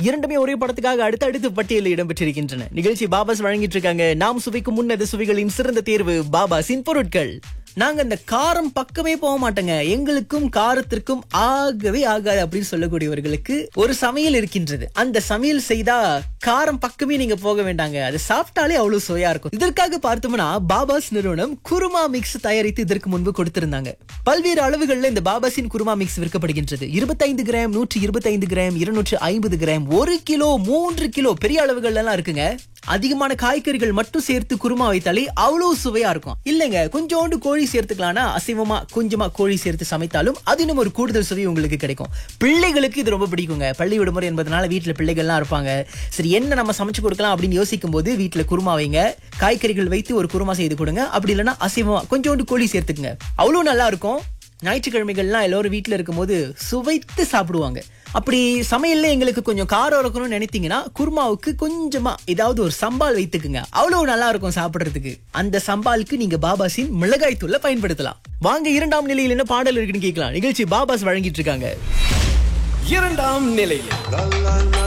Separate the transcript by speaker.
Speaker 1: இரண்டுமே ஒரே படத்துக்காக அடுத்தடுத்து பட்டியலில் இடம்பெற்றிருக்கின்றன நிகழ்ச்சி பாபாஸ் வழங்கிட்டு இருக்காங்க நாம் சுவைக்கும் முன்னது சுவைகளின் சிறந்த தேர்வு பாபாஸின் பொருட்கள் நாங்க இந்த காரம் பக்கமே போக மாட்டோங்க எங்களுக்கும் காரத்திற்கும் ஆகவே ஆகாது அப்படின்னு சொல்லக்கூடியவர்களுக்கு ஒரு சமையல் இருக்கின்றது அந்த சமையல் செய்தா காரம் பக்கமே நீங்க போக வேண்டாங்க அது சாப்பிட்டாலே அவ்வளவு சுவையா இருக்கும் இதற்காக பார்த்தோம்னா பாபாஸ் நிறுவனம் குருமா மிக்ஸ் தயாரித்து இதற்கு முன்பு கொடுத்திருந்தாங்க பல்வேறு அளவுகள்ல இந்த பாபாஸின் குருமா மிக்ஸ் விற்கப்படுகின்றது இருபத்தைந்து கிராம் நூற்றி இருபத்தைந்து கிராம் இருநூற்று ஐம்பது கிராம் ஒரு கிலோ மூன்று கிலோ பெரிய அளவுகள் எல்லாம் இருக்குங்க அதிகமான காய்கறிகள் மட்டும் சேர்த்து குருமா வைத்தாலே அவ்வளவு சுவையா இருக்கும் இல்லைங்க கொஞ்சோண்டு கோழி சேர்த்துக்கலாம்னா அசைவமா கொஞ்சமா கோழி சேர்த்து சமைத்தாலும் அது இன்னும் ஒரு கூடுதல் சுவை உங்களுக்கு கிடைக்கும் பிள்ளைகளுக்கு இது ரொம்ப பிடிக்குங்க பள்ளி விடுமுறை என்பதனால வீட்டுல பிள்ளைகள்லாம் இருப்பாங்க சரி என்ன நம்ம சமைச்சு கொடுக்கலாம் அப்படின்னு யோசிக்கும் போது வீட்டுல குருமா வைங்க காய்கறிகள் வைத்து ஒரு குருமா செய்து கொடுங்க அப்படி இல்லைன்னா அசைவமா கொஞ்சோண்டு கோழி சேர்த்துக்குங்க அவ்வளவு நல்லா இருக்கும் ஞாயிற்றுக்கிழமைகள்லாம் எல்லாரும் வீட்டுல இருக்கும்போது சுவைத்து சாப்பிடுவாங்க அப்படி சமையல்ல எங்களுக்கு கொஞ்சம் காரம் இருக்கணும்னு நினைத்தீங்கன்னா குருமாவுக்கு கொஞ்சமா ஏதாவது ஒரு சம்பால் வைத்துக்குங்க அவ்வளவு நல்லா இருக்கும் சாப்பிடுறதுக்கு அந்த சம்பாலுக்கு நீங்க பாபாஸின் மிளகாய் தூளை பயன்படுத்தலாம் வாங்க இரண்டாம் நிலையில் என்ன பாடல் இருக்குன்னு கேட்கலாம் நிகழ்ச்சி பாபாஸ் வழங்கிட்டு இருக்காங்க
Speaker 2: இரண்டாம் நிலையில்